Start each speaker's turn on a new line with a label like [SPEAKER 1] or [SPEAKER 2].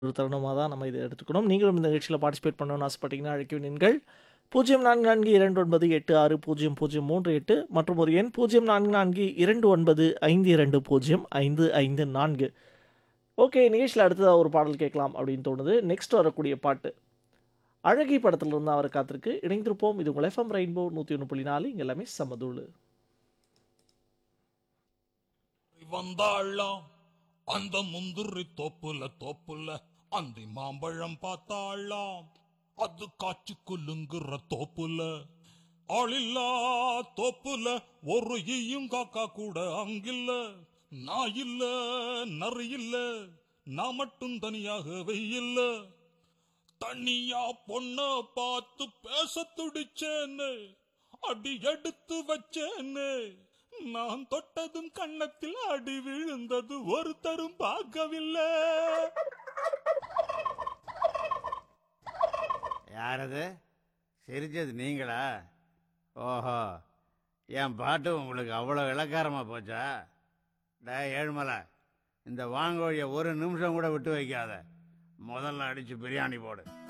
[SPEAKER 1] ஒரு தருணமா தான் நம்ம இத எடுத்துக்கணும். நீங்களும் இந்த நிகழ்ச்சியில பார்ட்டிசிபேட் பண்ணணும்னு ஆசைப்பட்டீங்கன்னா, அழைக்க வேண்டிய எண்கள் 0442956038 மற்றும் ஒரு எண் 044229520554. ஓகே. நிகழ்ச்சியில அடுத்ததா ஒரு பாடல் கேட்கலாம் அப்படின்னு தோணுது. நெக்ஸ்ட் வரக்கூடிய பாட்டு. அழகி படத்திலிருந்து அவர் காத்திருக்கு. இணைந்திருப்போம். இது உங்கள் எஃப்எம் ரெயின்போ 101.4 இங்க எல்லாமே சமதூளு.
[SPEAKER 2] வந்தாளாம் அந்த முந்திரி தோப்புல தோப்புல அந்தி மாம்பழம் பார்த்தாளாம் அது காய்ச்சி குலுங்குற தோப்புல ஆளில்லா தோப்புல ஒரு ஈயும் காக்கா கூட அங்கில்ல நான் இல்ல நரி இல்ல நான் மட்டும் தனியாக வெயில்ல தனியா பொண்ண பார்த்து பேச துடிச்சேன்னு அடி எடுத்து வச்சேன்னு நான் தொட்டதும் கன்னத்தில் அடி விழுந்தது ஒருத்தரும் பார்க்கவில்லை
[SPEAKER 3] யாரது சிரிச்சது நீங்களா ஓஹோ என் பாட்டு உங்களுக்கு அவ்வளோ இளக்காரமாக போச்சா டே ஏழுமலை இந்த வாங்கோழிய ஒரு நிமிஷம் கூட விட்டு வைக்காத முதல்ல அடிச்சு பிரியாணி போடு